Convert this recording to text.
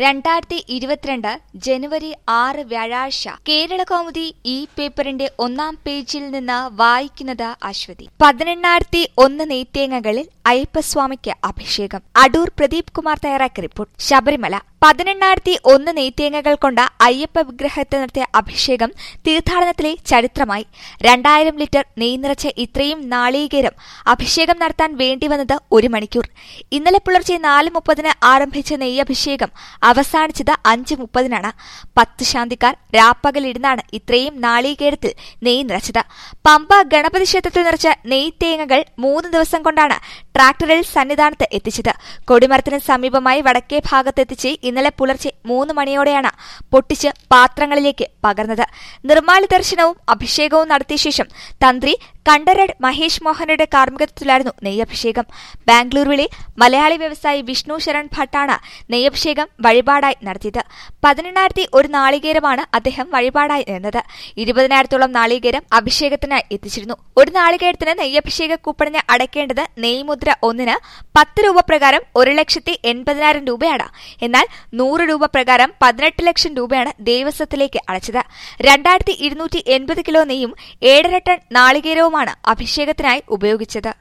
രണ്ടായിരത്തി ഇരുപത്തിരണ്ട് ജനുവരി ആറ് വ്യാഴാഴ്ച കേരള കൗമുദി ഈ പേപ്പറിന്റെ ഒന്നാം പേജിൽ നിന്ന് വായിക്കുന്നത് അശ്വതി പതിനെണ്ണായിരത്തി ഒന്ന് നെയ്ത്തേങ്ങകളിൽ അയ്യപ്പസ്വാമിക്ക് അഭിഷേകം അടൂർ പ്രദീപ് കുമാർ തയ്യാറാക്കിയ റിപ്പോർട്ട് ശബരിമല പതിനെണ്ണായിരത്തി ഒന്ന് നെയ്ത്തേങ്ങകൾ കൊണ്ട് അയ്യപ്പ വിഗ്രഹത്തിൽ നടത്തിയ അഭിഷേകം തീർത്ഥാടനത്തിലെ ചരിത്രമായി രണ്ടായിരം ലിറ്റർ നെയ് നിറച്ച ഇത്രയും നാളീകേരം അഭിഷേകം നടത്താൻ വേണ്ടിവന്നത് ഒരു മണിക്കൂർ ഇന്നലെ പുലർച്ചെ നാല് മുപ്പതിന് ആരംഭിച്ച നെയ്യഭിഷേകം അവസാനിച്ചത് അഞ്ച് മുപ്പതിനാണ് പത്ത് ശാന്തിക്കാർ രാപ്പകലിരുന്നാണ് ഇത്രയും നാളീകേരത്തിൽ നെയ് നിറച്ചത് പമ്പ ഗണപതി ക്ഷേത്രത്തിൽ നിറച്ച നെയ് തേങ്ങകൾ മൂന്ന് ദിവസം കൊണ്ടാണ് ട്രാക്ടറിൽ സന്നിധാനത്ത് എത്തിച്ചത് കൊടിമരത്തിന് സമീപമായി വടക്കേ ഭാഗത്തെത്തിച്ച് ഇന്നലെ പുലർച്ചെ മൂന്ന് മണിയോടെയാണ് പൊട്ടിച്ച് പാത്രങ്ങളിലേക്ക് പകർന്നത് നിർമ്മാല്യ ദർശനവും അഭിഷേകവും നടത്തിയ ശേഷം തന്ത്രി കണ്ടരഡ് മഹേഷ് മോഹനയുടെ കാർമ്മികത്വത്തിലായിരുന്നു നെയ്യഭിഷേകം ബാംഗ്ലൂരുവിലെ മലയാളി വ്യവസായി വിഷ്ണു ശരൺ ഭട്ടാണ് നെയ്യഭിഷേകം വഴിപാടായി നടത്തിയത് പതിനെണ്ണായിരത്തി ഒരു നാളികേരമാണ് അദ്ദേഹം വഴിപാടായി നേർന്നത് ഇരുപതിനായിരത്തോളം നാളികേരം അഭിഷേകത്തിനായി എത്തിച്ചിരുന്നു ഒരു നാളികേരത്തിന് നെയ്യഭിഷേക കൂപ്പണിന് അടയ്ക്കേണ്ടത് നെയ്മുദ്ര ഒന്നിന് പത്ത് രൂപ പ്രകാരം ഒരു ലക്ഷത്തി എൺപതിനായിരം രൂപയാണ് എന്നാൽ നൂറ് രൂപ പ്രകാരം പതിനെട്ട് ലക്ഷം രൂപയാണ് ദേവസ്വത്തിലേക്ക് അടച്ചത് രണ്ടായിരത്തി ഇരുന്നൂറ്റി എൺപത് കിലോ നെയ്യും ഏഴര ടൺ നാളികേരവുമാണ് അഭിഷേകത്തിനായി ഉപയോഗിച്ചത്